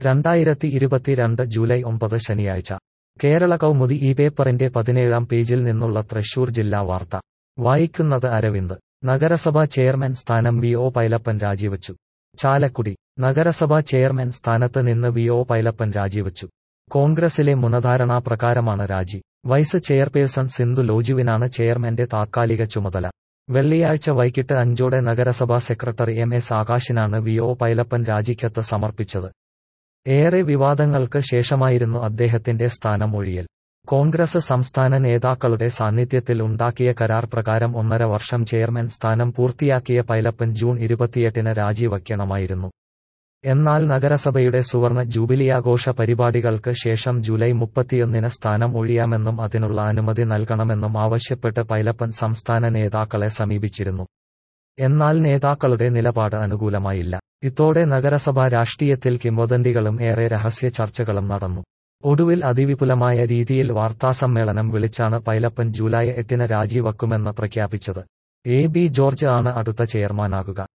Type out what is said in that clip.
രണ്ടായിരത്തി ഇരുപത്തിരണ്ട് ജൂലൈ ഒമ്പത് ശനിയാഴ്ച കേരള കൗമുദി ഈ പേപ്പറിന്റെ പതിനേഴാം പേജിൽ നിന്നുള്ള തൃശൂർ ജില്ലാ വാർത്ത വായിക്കുന്നത് അരവിന്ദ് നഗരസഭാ ചെയർമാൻ സ്ഥാനം വി ഒ പൈലപ്പൻ രാജിവച്ചു ചാലക്കുടി നഗരസഭാ ചെയർമാൻ സ്ഥാനത്ത് നിന്ന് വി ഒ പൈലപ്പൻ രാജിവച്ചു കോൺഗ്രസിലെ മുനധാരണാ പ്രകാരമാണ് രാജി വൈസ് ചെയർപേഴ്സൺ സിന്ധു ലോജുവിനാണ് ചെയർമാന്റെ താത്കാലിക ചുമതല വെള്ളിയാഴ്ച വൈകിട്ട് അഞ്ചോടെ നഗരസഭാ സെക്രട്ടറി എം എസ് ആകാശിനാണ് വി ഒ പൈലപ്പൻ രാജിക്കത്ത് സമർപ്പിച്ചത് ഏറെ വിവാദങ്ങൾക്ക് ശേഷമായിരുന്നു അദ്ദേഹത്തിന്റെ സ്ഥാനം ഒഴിയൽ കോൺഗ്രസ് സംസ്ഥാന നേതാക്കളുടെ സാന്നിധ്യത്തിൽ ഉണ്ടാക്കിയ കരാർ പ്രകാരം ഒന്നര വർഷം ചെയർമാൻ സ്ഥാനം പൂർത്തിയാക്കിയ പൈലപ്പൻ ജൂൺ ഇരുപത്തിയെട്ടിന് രാജിവയ്ക്കണമായിരുന്നു എന്നാൽ നഗരസഭയുടെ സുവർണ ജൂബിലിയാഘോഷ പരിപാടികൾക്ക് ശേഷം ജൂലൈ മുപ്പത്തിയൊന്നിന് സ്ഥാനം ഒഴിയാമെന്നും അതിനുള്ള അനുമതി നൽകണമെന്നും ആവശ്യപ്പെട്ട് പൈലപ്പൻ സംസ്ഥാന നേതാക്കളെ സമീപിച്ചിരുന്നു എന്നാൽ നേതാക്കളുടെ നിലപാട് അനുകൂലമായില്ല ഇതോടെ നഗരസഭാ രാഷ്ട്രീയത്തിൽ കിംവദന്തികളും ഏറെ രഹസ്യ ചർച്ചകളും നടന്നു ഒടുവിൽ അതിവിപുലമായ രീതിയിൽ വാർത്താസമ്മേളനം വിളിച്ചാണ് പൈലപ്പൻ ജൂലൈ എട്ടിന് രാജിവെക്കുമെന്ന് പ്രഖ്യാപിച്ചത് എ ബി ജോർജ് ആണ് അടുത്ത ചെയർമാനാകുക